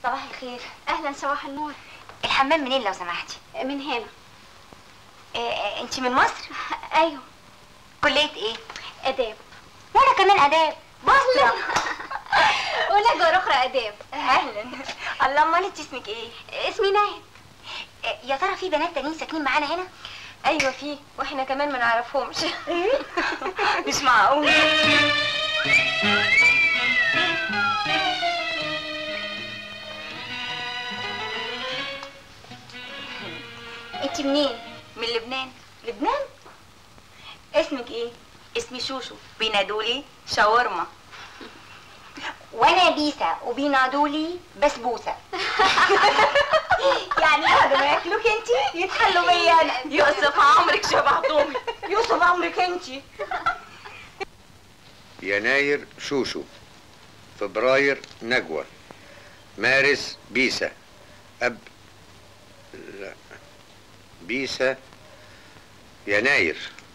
صباح الخير اهلا صباح النور الحمام منين لو سمحتي من هنا إيه انت من مصر ايوه كليه ايه اداب وانا كمان اداب بصرة ونجوى اخرى اداب اهلا الله امال انت اسمك ايه اسمي ناهد إيه، يا ترى في بنات تانيين ساكنين معانا هنا ايوه في واحنا كمان ما نعرفهمش مش معقول انت منين من لبنان لبنان اسمك ايه اسمي شوشو بينادولي شاورما وانا بيسا وبينادولي بسبوسه يعني بعد ما ياكلوك انت يتخلوا بيا انا يوسف عمرك شبعتهم يوسف عمرك انت يناير شوشو فبراير نجوى مارس بيسا أب لا بيسا يناير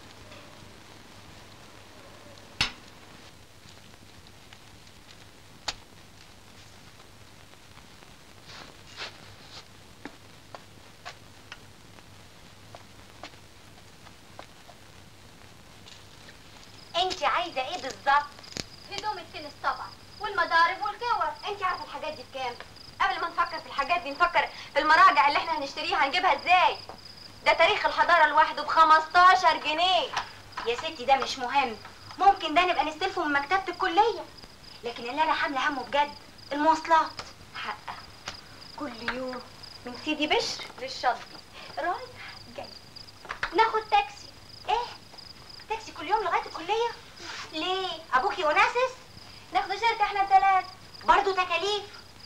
انت عايزه ايه بالظبط هدوم التنس طبعا والمضارب والكور انت عارفه الحاجات دي بكام قبل ما نفكر في الحاجات دي نفكر في المراجع اللي احنا هنشتريها هنجيبها ازاي ده تاريخ الحضاره لوحده ب 15 جنيه يا ستي ده مش مهم ممكن ده نبقى نستلفه من مكتبة الكلية لكن اللي انا حاملة همه بجد المواصلات حقق كل يوم من سيدي بشر للشاطبي رايح جاي ناخد تاكسي ايه تاكسي كل يوم لغاية الكلية ليه ابوكي وناسس ناخد شركه احنا الثلاث برضو تكاليف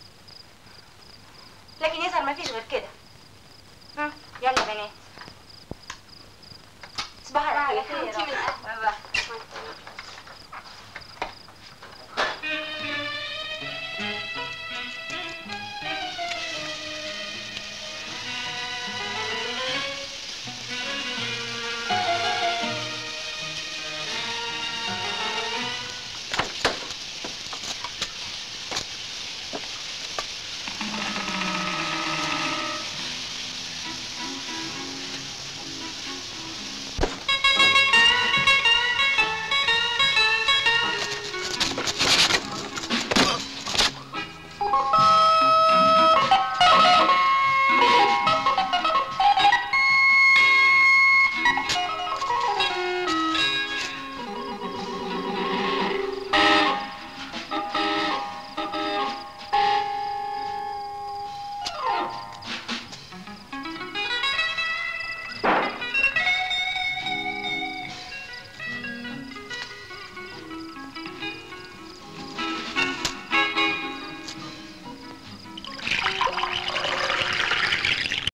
لكن يظهر مفيش غير كده ها، يلا يا بنات صباح الخير انت من